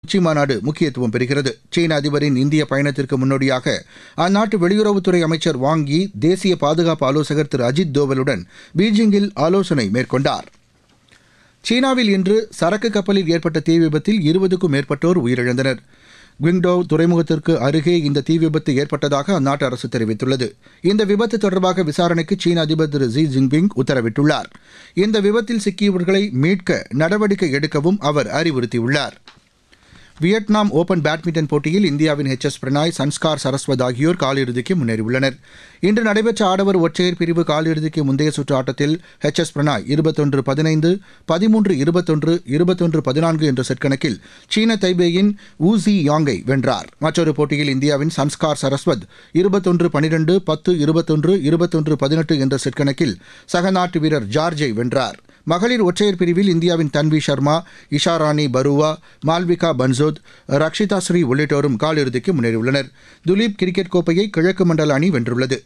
உச்சி மாநாடு முக்கியத்துவம் பெறுகிறது சீன அதிபரின் இந்திய பயணத்திற்கு முன்னோடியாக அந்நாட்டு வெளியுறவுத்துறை அமைச்சர் வாங் யி தேசிய பாதுகாப்பு ஆலோசகர் திரு அஜித் தோவலுடன் பீஜிங்கில் ஆலோசனை மேற்கொண்டார் சீனாவில் இன்று சரக்கு கப்பலில் ஏற்பட்ட தீ விபத்தில் இருபதுக்கும் மேற்பட்டோர் உயிரிழந்தனர் குவிங்டோவ் துறைமுகத்திற்கு அருகே இந்த தீ விபத்து ஏற்பட்டதாக அந்நாட்டு அரசு தெரிவித்துள்ளது இந்த விபத்து தொடர்பாக விசாரணைக்கு சீன அதிபர் திரு ஜி ஜின்பிங் உத்தரவிட்டுள்ளார் இந்த விபத்தில் சிக்கியவர்களை மீட்க நடவடிக்கை எடுக்கவும் அவர் அறிவுறுத்தியுள்ளார் வியட்நாம் ஓபன் பேட்மிண்டன் போட்டியில் இந்தியாவின் எச் எஸ் பிரணாய் சன்ஸ்கார் சரஸ்வத் ஆகியோர் காலிறுதிக்கு முன்னேறியுள்ளனர் இன்று நடைபெற்ற ஆடவர் ஒற்றையர் பிரிவு காலிறுதிக்கு முந்தைய சுற்று ஆட்டத்தில் எச் எஸ் பிரணாய் இருபத்தொன்று பதினைந்து பதிமூன்று இருபத்தொன்று இருபத்தொன்று பதினான்கு என்ற செட் கணக்கில் சீன தைபேயின் ஊசி யாங்கை வென்றார் மற்றொரு போட்டியில் இந்தியாவின் சன்ஸ்கார் சரஸ்வத் இருபத்தொன்று பனிரெண்டு பத்து இருபத்தொன்று இருபத்தொன்று பதினெட்டு என்ற செட் கணக்கில் சக நாட்டு வீரர் ஜார்ஜை வென்றார் மகளிர் ஒற்றையர் பிரிவில் இந்தியாவின் தன்வி சர்மா இஷாராணி பருவா மால்விகா பன்சோத் ரக்ஷிதா ஸ்ரீ உள்ளிட்டோரும் காலிறுதிக்கு முன்னேறியுள்ளனர் துலீப் கிரிக்கெட் கோப்பையை கிழக்கு மண்டல அணி வென்றுள்ளது